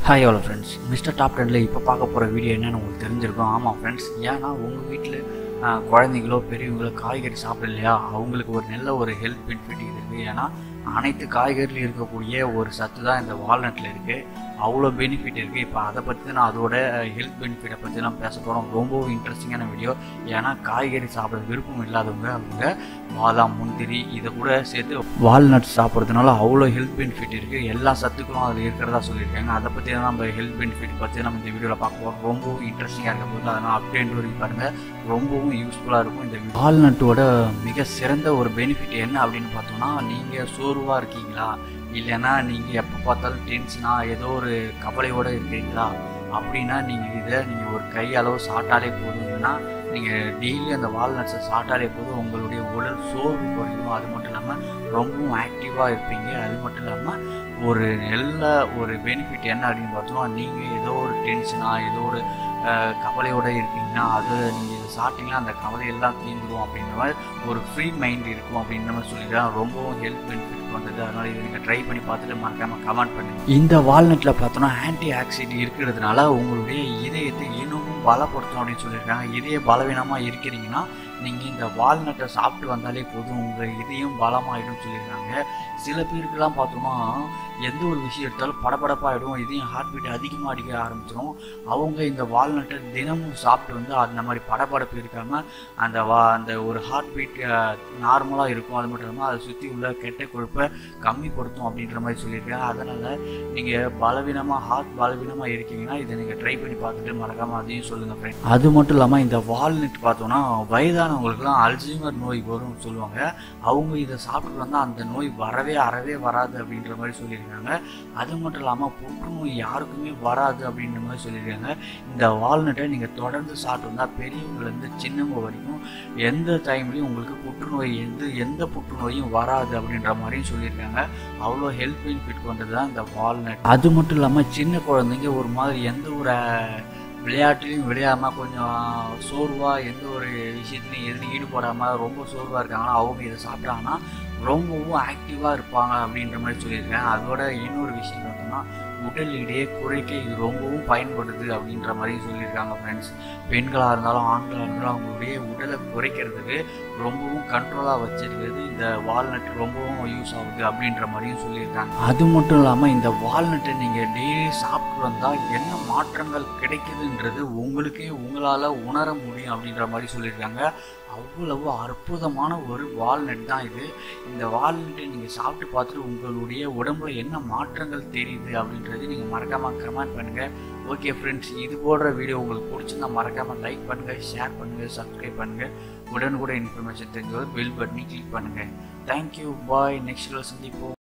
hi hello friends mister top டெனில் இப்போ பார்க்க போகிற வீடியோ என்னன்னு உங்களுக்கு தெரிஞ்சிருக்கும் ஆமாம் ஃப்ரெண்ட்ஸ் ஏன்னா உங்கள் வீட்டில் குழந்தைங்களோ பெரியவங்களோ காய்கறி சாப்பிடலையா அவங்களுக்கு ஒரு நல்ல ஒரு ஹெல்த் பெனிஃபிட் இருக்குது ஏன்னா அனைத்து காய்கறிலையும் இருக்கக்கூடிய ஒரு சத்து தான் இந்த வால்நட்டில் இருக்குது அவ்வளோ பெனிஃபிட் இருக்குது இப்போ அதை பற்றி தான் நான் அதோட ஹெல்த் பெனிஃபிட்டை பற்றி தான் பேச போகிறோம் ரொம்பவும் இன்ட்ரெஸ்டிங்கான வீடியோ ஏன்னா காய்கறி சாப்பிட விருப்பம் இல்லாதவங்க அவங்க பாதாம் முந்திரி இதை கூட சேர்த்து வால்நட் சாப்பிட்றதுனால அவ்வளோ ஹெல்த் பெனிஃபிட் இருக்குது எல்லா சத்துக்களும் அதில் இருக்கிறதா சொல்லியிருக்காங்க அதை பற்றி தான் நம்ம ஹெல்த் பெனிஃபிட் பற்றி நம்ம இந்த வீடியோவில் பார்க்க போகிறோம் ரொம்பவும் இன்ட்ரெஸ்டிங்காக இருக்க போது அதனால் அப்டேட் வரைக்கும் பாருங்கள் ரொம்பவும் யூஸ்ஃபுல்லாக இருக்கும் இந்த வால்நட்டோட மிக சிறந்த ஒரு பெனிஃபிட் என்ன அப்படின்னு பார்த்தோம்னா நீங்கள் சோர்வாக இருக்கீங்களா இல்லைன்னா நீங்கள் எப்போ பார்த்தாலும் டென்ஷனாக ஏதோ ஒரு கவலையோடு இருக்கீங்களா அப்படின்னா நீங்கள் இதை நீங்கள் ஒரு கை அளவு சாப்பிட்டாலே போதும்னா நீங்கள் டெய்லி அந்த வால்நட்ஸை சாப்பிட்டாலே போதும் உங்களுடைய உடல் சோர்வு குறையும் அது மட்டும் இல்லாமல் ரொம்பவும் ஆக்டிவாக இருப்பீங்க அது மட்டும் இல்லாமல் ஒரு நல்ல ஒரு பெனிஃபிட் என்ன அப்படின்னு பார்த்தோம்னா நீங்கள் ஏதோ ஒரு டென்ஷனாக ஏதோ ஒரு கவலையோடு இருக்கீங்கன்னா அது நீங்கள் இதை சாப்பிட்டீங்கன்னா அந்த கவலையெல்லாம் தீந்துடும் அப்படின்ற மாதிரி ஒரு ஃப்ரீ மைண்ட் இருக்கும் அப்படின்ற மாதிரி சொல்லிடுறேன் ரொம்பவும் ஹெல்த் பெனிஃபிட் பண்ணுறது அதனால் இதை நீங்கள் ட்ரை பண்ணி பார்த்துட்டு மறக்காமல் கமெண்ட் பண்ணுங்கள் இந்த வால்நட்டில் பார்த்தோன்னா ஆன்டி ஆக்சிடென்ட் இருக்கிறதுனால உங்களுடைய இதயத்தை இன்னமும் பலப்படுத்தும் அப்படின்னு சொல்லியிருக்காங்க இதய பலவீனமாக இருக்கிறீங்கன்னா நீங்கள் இந்த வால்நட்டை சாப்பிட்டு வந்தாலே போதும் உங்கள் இதயம் பலமாயிடும் சொல்லியிருக்காங்க சில பேருக்கெல்லாம் பார்த்தோம்னா எந்த ஒரு விஷயம் எடுத்தாலும் படபடப்பாகிடும் இதயம் ஹார்ட் பீட் அதிகமாக அடிக்க ஆரம்பிச்சிடும் அவங்க இந்த வால்நட்டை தினமும் சாப்பிட்டு வந்து அந்த மாதிரி படபடப்பு இருக்காமல் அந்த வா அந்த ஒரு ஹார்ட் பீட் நார்மலாக இருக்கும் அது மட்டும் இல்லாமல் அதை சுற்றி உள்ள கெட்ட கொழுப்பை கம்மிப்படுத்தும் அப்படின்ற மாதிரி சொல்லியிருக்காங்க அதனால் நீங்கள் பலவீனமாக ஹார்ட் பலவீனமாக இருக்கீங்கன்னா இதை நீங்கள் ட்ரை பண்ணி பார்த்துட்டு மறக்காமல் அதையும் சொல்லுங்கள் ஃப்ரெண்ட் அது மட்டும் இல்லாமல் இந்த வால்நட் பார்த்தோன்னா வயதானவங்களுக்குலாம் அல்சைமர் நோய் வரும்னு சொல்லுவாங்க அவங்க இதை சாப்பிட்டு வந்தால் அந்த நோய் வரவே அறவே வராது அப்படின்ற மாதிரி சொல்லியிருக்காங்க அது மட்டும் இல்லாமல் புற்றுநோய் யாருக்குமே வராது அப்படின்ற மாதிரி சொல்லியிருக்காங்க இந்த வால்நட்டை நீங்கள் தொடர்ந்து சாப்பிட்டு வந்தால் பெரியவங்கலேருந்து சின்னவங்க வரைக்கும் எந்த டைம்லையும் உங்களுக்கு புற்றுநோய் எந்த எந்த புற்றுநோயும் வராது அப்படின்ற மாதிரியும் சொல்லியிருக்காங்க அவ்வளோ ஹெல்த் பெனிஃபிட் கொண்டது தான் இந்த வால்நட் அது மட்டும் இல்லாமல் சின்ன குழந்தைங்க ஒரு மாதிரி எந்த ஒரு விளையாட்டுலையும் விளையாடாமல் கொஞ்சம் சோர்வாக எந்த ஒரு விஷயத்துலையும் எதுலையும் ஈடுபடாமல் ரொம்ப சோர்வாக இருக்காங்கன்னா அவங்க இதை சாப்பிட்டாங்கன்னா ரொம்பவும் ஆக்டிவாக இருப்பாங்க அப்படின்ற மாதிரி சொல்லியிருக்கேன் அதோட இன்னொரு விஷயம் பார்த்தோம்னா உடல் எடையை குறைக்க இது ரொம்பவும் பயன்படுது அப்படின்ற மாதிரி சொல்லியிருக்காங்க ஃப்ரெண்ட்ஸ் பெண்களாக இருந்தாலும் ஆண்களாக இருந்தாலும் அவங்களுடைய உடலை குறைக்கிறதுக்கு ரொம்பவும் கண்ட்ரோலாக வச்சிருக்கிறது இந்த வால்நட் ரொம்பவும் யூஸ் ஆகுது அப்படின்ற மாதிரியும் சொல்லியிருக்காங்க அது மட்டும் இல்லாமல் இந்த வால்நட்டை நீங்கள் டெய்லி சாப்பிட்டு வந்தால் என்ன மாற்றங்கள் கிடைக்குதுன்றது உங்களுக்கே உங்களால் உணர முடியும் அப்படின்ற மாதிரி சொல்லியிருக்காங்க அவ்வளவு அற்புதமான ஒரு வால்நட் தான் இது இந்த வால்நட்டை நீங்கள் சாப்பிட்டு பார்த்துட்டு உங்களுடைய உடம்புல என்ன மாற்றங்கள் தெரியுது அப்படின்றது நீங்கள் மறக்காமல் கமெண்ட் பண்ணுங்கள் ஓகே ஃப்ரெண்ட்ஸ் இது போடுற வீடியோ உங்களுக்கு பிடிச்சிருந்தா மறக்காமல் லைக் பண்ணுங்கள் ஷேர் பண்ணுங்கள் சப்ஸ்கிரைப் பண்ணுங்கள் உடனுக்குடன் இன்ஃபர்மேஷன் தெரிஞ்சது பெல் பட்டனை கிளிக் பண்ணுங்கள் தேங்க்யூ பாய் நெக்ஸ்ட் சந்திப்போம்